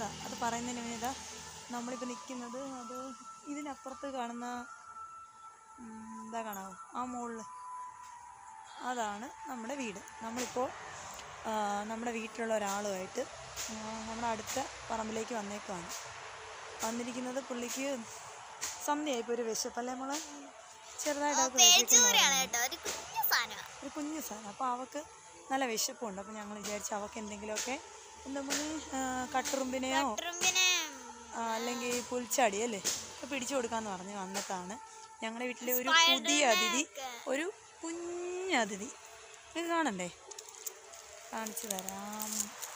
അത് പറയുന്നതിന് മുന്നേ ഇതാ നമ്മളിപ്പോൾ നിൽക്കുന്നത് അത് ഇതിനപ്പുറത്ത് കാണുന്ന ഉം, എന്താ കാണാവോ ആ മുകളിൽ അതാണ് നമ്മുടെ വീട് നമ്മളിപ്പോൾ ആ, നമ്മുടെ വീട്ടിലുള്ള ഒരാളുമായിട്ട് ആ, നമ്മുടെ അടുത്ത പറമ്പിലേക്ക് വന്നേക്കുവാണ് വന്നിരിക്കുന്നത് പുള്ളിക്ക് സന്ധ്യയായിപ്പോൾ ഒരു വിശപ്പല്ലേ നമ്മളെ ചെറുതായിട്ട് അവൾക്ക് പേച്ചൂരാണ് വിശക്കുന്നുണ്ടായിരുന്നു. കേട്ടോ ഒരു കുഞ്ഞു സാധനം ഒരു കുഞ്ഞു സാധനം അപ്പോൾ അവൾക്ക് നല്ല വിശപ്പുണ്ട് അപ്പോൾ ഞങ്ങൾ വിചാരിച്ചു അവൾക്ക് എന്തെങ്കിലുമൊക്കെ എന്താ പറയുക കട്ടുറുമ്പിനെയോ ട്രിമ്പിനെ ആ, അല്ലെങ്കിൽ പുൽച്ചാടി അല്ലേ ഒക്കെ പിടിച്ചു കൊടുക്കാന്ന് പറഞ്ഞ് വന്നിട്ടാണ് ഞങ്ങളുടെ വീട്ടിലെ ഒരു പുതിയ അതിഥി ഒരു കുഞ്ഞതിഥി ഇത് കാണണ്ടേ കാണിച്ചു തരാം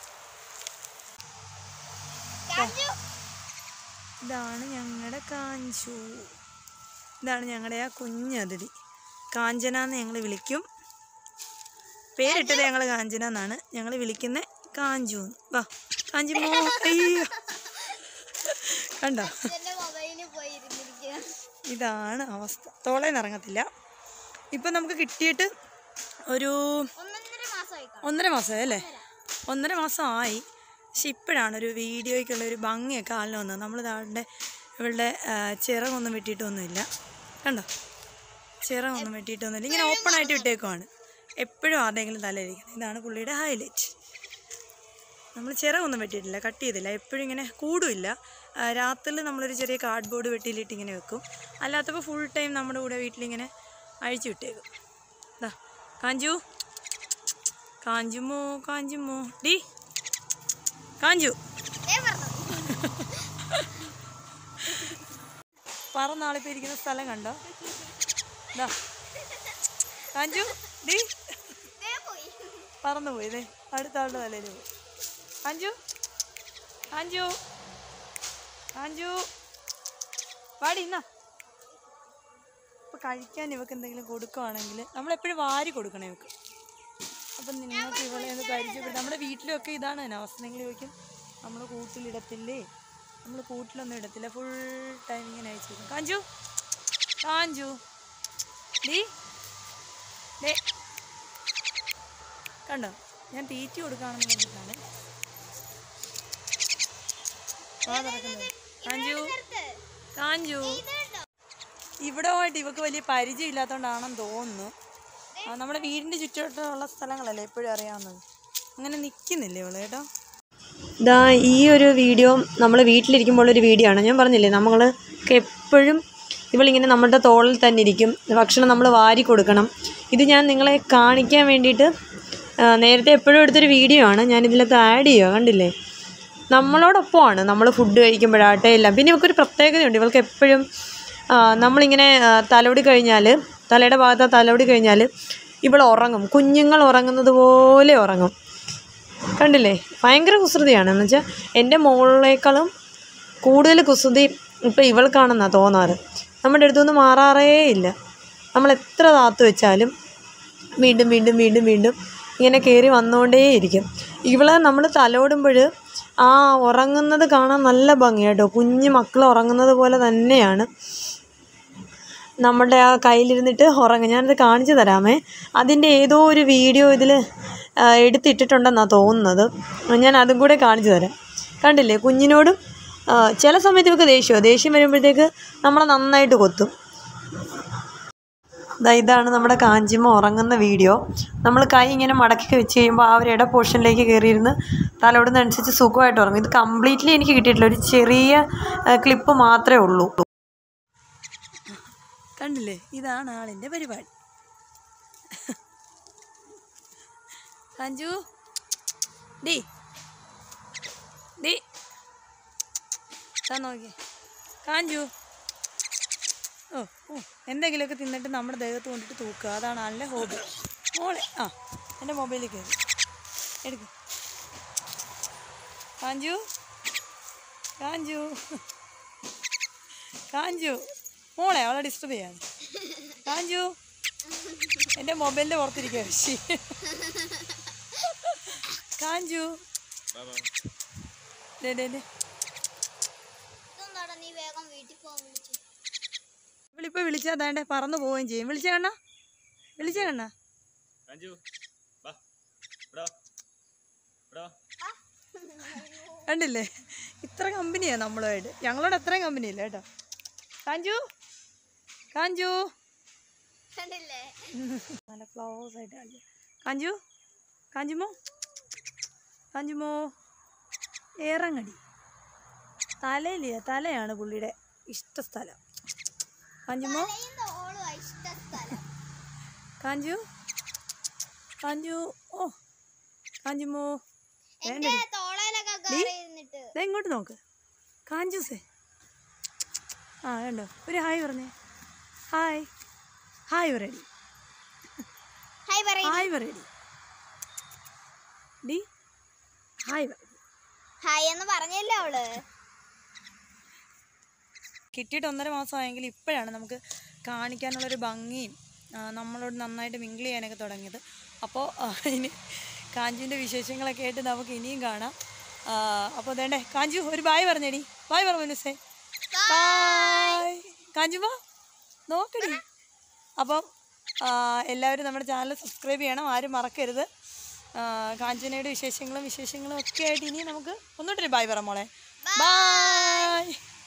ഇതാണ് ഞങ്ങളുടെ കാഞ്ചു ഇതാണ് ഞങ്ങളുടെ ആ കുഞ്ഞതിഥി കാഞ്ചന എന്ന് ഞങ്ങൾ വിളിക്കും പേരിട്ടത് ഞങ്ങൾ കാഞ്ചന എന്നാണ് ഞങ്ങൾ വിളിക്കുന്നത് കാഞ്ചു എന്ന്. വാ കാഞ്ചിമോ അയ്യോ കണ്ടോ എന്റെ മൊബൈലിൽ പോയി ഇരുന്നിരിക്കുക ഇതാണ് അവസ്ഥ തോളേന്ന് ഇറങ്ങത്തില്ല ഇപ്പം നമുക്ക് കിട്ടിയിട്ട് ഒരു ഒന്നൊന്നര മാസമായി കാണും ഒന്നര മാസമായി അല്ലേ ഒന്നര മാസമായി പക്ഷെ ഇപ്പോഴാണ് ഒരു വീഡിയോയ്ക്കുള്ള ഒരു ഭംഗിയൊക്കെ ആളിന് വന്നത് നമ്മൾ താഴെ ഇവളുടെ ആ, ചിറകൊന്നും വെട്ടിയിട്ടൊന്നുമില്ല കണ്ടോ ചിറകൊന്നും വെട്ടിയിട്ടൊന്നുമില്ല ഇങ്ങനെ ഓപ്പൺ ആയിട്ട് വിട്ടേക്കുവാണ് എപ്പോഴും ആരുടെയെങ്കിലും തലയിരിക്കുന്നത് ഇതാണ് പുള്ളിയുടെ ഹൈലൈറ്റ് നമ്മൾ ചിറകൊന്നും വെട്ടിയിട്ടില്ല കട്ട് ചെയ്തില്ല എപ്പോഴും ഇങ്ങനെ കൂടുമില്ല രാത്രിയിൽ നമ്മളൊരു ചെറിയ കാർഡ് ബോർഡ് വെട്ടിയിലിട്ട് ഇങ്ങനെ വെക്കും അല്ലാത്തപ്പോൾ ഫുൾ ടൈം നമ്മുടെ കൂടെ വീട്ടിലിങ്ങനെ അഴിച്ചു വിട്ടേക്കും ദാ കാഞ്ചു കാഞ്ചുമോ കാഞ്ചുമോ ഡി കാഞ്ചു ദേ പറഞ്ഞു പറന്നാളിപ്പോൾ ഇരിക്കുന്ന സ്ഥലം കണ്ടോ ദാ കാഞ്ചു ഡി ദേ പോയി പറന്നു പോയി ദേ അടുത്ത ആളുടെ തലയിൽ പോയി കാഞ്ചു കാഞ്ചു കാഞ്ചു പാടി ഇന്നാ ഇപ്പം കഴിക്കാൻ ഇവക്ക് എന്തെങ്കിലും കൊടുക്കുവാണെങ്കിൽ നമ്മളെപ്പോഴും വാരി കൊടുക്കണം ഇവക്ക് അപ്പം നിങ്ങൾക്ക് ഇവളെ ഒന്ന് പരിചയപ്പെടും നമ്മുടെ വീട്ടിലൊക്കെ ഇതാണ് തന്നെ അവസ്ഥ നിങ്ങൾ ചോദിക്കും നമ്മൾ കൂട്ടിലിടത്തില്ലേ നമ്മൾ കൂട്ടിലൊന്നും ഇടത്തില്ല ഫുൾ ടൈം ഇങ്ങനെ അയച്ചു കൊടുക്കും കാഞ്ചു കാഞ്ചു ഡീ ഡേ കണ്ടോ ഞാൻ തീറ്റി കൊടുക്കുകയാണെന്ന് പറഞ്ഞിട്ടാണ് ആ നടക്കുന്നത് കാഞ്ചു കാഞ്ചു ഇവിടെ പോയിട്ട് ഇവക്ക് വലിയ പരിചയം ഇല്ലാത്തതുകൊണ്ടാണെന്ന് തോന്നുന്നു ആ, നമ്മുടെ വീടിൻ്റെ ചുറ്റുവട്ടമുള്ള സ്ഥലങ്ങളല്ലേ എപ്പോഴും അറിയാവുന്നത് അങ്ങനെ നിൽക്കുന്നില്ലേ ഇവള് കേട്ടോ ഇതാ ഈ ഒരു വീഡിയോ നമ്മൾ വീട്ടിലിരിക്കുമ്പോൾ ഒരു വീഡിയോ ആണ് ഞാൻ പറഞ്ഞില്ലേ നമ്മൾക്ക് എപ്പോഴും ഇവളിങ്ങനെ നമ്മുടെ തോളിൽ തന്നെ ഇരിക്കും ഭക്ഷണം നമ്മൾ വാരി കൊടുക്കണം ഇത് ഞാൻ നിങ്ങളെ കാണിക്കാൻ വേണ്ടിയിട്ട് ആ, നേരത്തെ എപ്പോഴും എടുത്തൊരു വീഡിയോ ആണ് ഞാൻ ഇതിലൊക്കെ ആഡ് ചെയ്യുക കണ്ടില്ലേ നമ്മളോടൊപ്പമാണ് നമ്മൾ ഫുഡ് കഴിക്കുമ്പോഴാട്ടെ എല്ലാം പിന്നെ ഇവൾക്കൊരു പ്രത്യേകതയുണ്ട് ഇവൾക്ക് എപ്പോഴും ആ, നമ്മളിങ്ങനെ ആ, തലോടി കഴിഞ്ഞാൽ തലയുടെ ഭാഗത്ത് തലോടി കഴിഞ്ഞാൽ ഇവൾ ഉറങ്ങും കുഞ്ഞുങ്ങൾ ഉറങ്ങുന്നത് പോലെ ഉറങ്ങും കണ്ടില്ലേ ഭയങ്കര കുസൃതിയാണ് എന്ന് വെച്ചാൽ എൻ്റെ മോളിനേക്കാളും കൂടുതൽ കുസൃതി ഇപ്പം ഇവൾക്കാണെന്നാണ് തോന്നാറ് നമ്മുടെ അടുത്തൊന്നും മാറാറേ ഇല്ല നമ്മൾ എത്ര താത്ത് വെച്ചാലും വീണ്ടും വീണ്ടും വീണ്ടും വീണ്ടും ഇങ്ങനെ കയറി വന്നുകൊണ്ടേയിരിക്കും ഇവളെ നമ്മൾ തലോടുമ്പോൾ ആ ഉറങ്ങുന്നത് കാണാൻ നല്ല ഭംഗിയാട്ടോ കുഞ്ഞു മക്കൾ ഉറങ്ങുന്നത് പോലെ തന്നെയാണ് നമ്മുടെ ആ കയ്യിലിരുന്നിട്ട് ഉറങ്ങും ഞാനത് കാണിച്ചു തരാമേ അതിൻ്റെ ഏതോ ഒരു വീഡിയോ ഇതിൽ എടുത്തിട്ടിട്ടുണ്ടെന്നാണ് തോന്നുന്നത് ഞാൻ അതും കൂടെ കാണിച്ചു തരാം കണ്ടില്ലേ കുഞ്ഞിനോടും ആ, ചില സമയത്ത് ഇവർക്ക് ദേഷ്യമാണ് ദേഷ്യം വരുമ്പോഴത്തേക്ക് നമ്മളെ നന്നായിട്ട് കൊത്തും ദാ ഇതാണ് നമ്മുടെ കാഞ്ചിമ ഉറങ്ങുന്ന വീഡിയോ നമ്മൾ കൈ ഇങ്ങനെ മടക്കി വെച്ച് കഴിയുമ്പോൾ ആ ഒരു ഇട പോർഷനിലേക്ക് കയറിയിരുന്ന് തലോടുന്നതനുസരിച്ച് സുഖമായിട്ട് ഉറങ്ങും ഇത് കംപ്ലീറ്റ്ലി എനിക്ക് കിട്ടിയിട്ടില്ല ഒരു ചെറിയ ക്ലിപ്പ് മാത്രമേ ഉള്ളൂ കണ്ടില്ലേ ഇതാണ് ആളിൻ്റെ പരിപാടി കാഞ്ചു ഡി ഡി താ നോക്കിയേ കാഞ്ചു ഓ ഓ എന്തെങ്കിലുമൊക്കെ തിന്നിട്ട് നമ്മുടെ ദേഹത്ത് കൊണ്ടിട്ട് തൂക്കുക അതാണ് ആളിൻ്റെ ഹോബി മോളെ ആ എൻ്റെ മൊബൈലിൽ കയറി എടുക്ക് കാഞ്ചു കാഞ്ചു കാഞ്ചു മോളെ അവളെ ഡിസ്റ്റർബ് ചെയ്യാൻ കാഞ്ചു എൻ്റെ മൊബൈലിൻ്റെ പുറത്തിരിക്കുക ശി കാഞ്ചു ദേ ദേ ദേ ഇതെന്താടാ നീ വേഗം വീട്ടിൽ പോകാൻ വിളിച്ചു ഇവളിപ്പോൾ വിളിച്ചാൽ അതാണ്ട് പറന്നു പോവുകയും ചെയ്യും വിളിച്ച കണ്ണ വിളിച്ച കണ്ണ അഞ്ചു വാ ഇവിടെ വാ. ഇവിടെ വാ. കണ്ടില്ലേ ഇത്ര കമ്പനിയാണ് നമ്മളുമായിട്ട് ഞങ്ങളോട് അത്രയും കമ്പനി ഇല്ല കേട്ടോ കാഞ്ചു കാഞ്ചു കണ്ടില്ലേ നല്ല ഫ്ലവേഴ്സ് ആയിട്ട് കളിക്കാം കാഞ്ചു കാഞ്ചുമോ കാഞ്ചുമോ ഏറങ്ങടി തലയില്ലേ തലയാണ് പുള്ളിയുടെ ഇഷ്ട സ്ഥലം കാഞ്ചുമോ തലയും തോളും ഇഷ്ട സ്ഥലം കാഞ്ചു കാഞ്ചു ഓ കാഞ്ചുമോ എന്റെ തോളയിലൊക്കെ കയറി ഇരുന്നിട്ട് ദേ ഇങ്ങോട്ട് നോക്ക് കാഞ്ചൂസേ ആ കണ്ടോ ഒരു ഹായ് പറഞ്ഞേ ഹായ് ഹായ് പറയടി ഹായ് പറയും ഹായ് പറയടി ഡി ഹായ് പറ ഹായ് എന്ന് പറഞ്ഞല്ലോ അവള് കിട്ടിയിട്ട് ഒന്നര മാസമായെങ്കിൽ ഇപ്പോഴാണ് നമുക്ക് കാണിക്കാനുള്ളൊരു ഭംഗിയും ആ, നമ്മളോട് നന്നായിട്ട് മിങ്കിൾ ചെയ്യാനൊക്കെ തുടങ്ങിയത് അപ്പോൾ ഇനി കാഞ്ചുവിൻ്റെ വിശേഷങ്ങളൊക്കെ ആയിട്ട് നമുക്ക് ഇനിയും കാണാം ആ, അപ്പോൾ വേണ്ടേ കാഞ്ചു ഒരു ബായ് പറഞ്ഞേടി ബായ് പറഞ്ഞു മിനുസേ ബായ് കാഞ്ചുമോ നോക്കടി അപ്പം ആ, എല്ലാവരും നമ്മുടെ ചാനൽ സബ്സ്ക്രൈബ് ചെയ്യണം ആരും മറക്കരുത് ആ, കാഞ്ചനയുടെ വിശേഷങ്ങളും വിശേഷങ്ങളും ഒക്കെ ആയിട്ട് ഇനി നമുക്ക് ഒന്നുകൂട്ടൊരു ബായ് പറ മോളെ ബായ്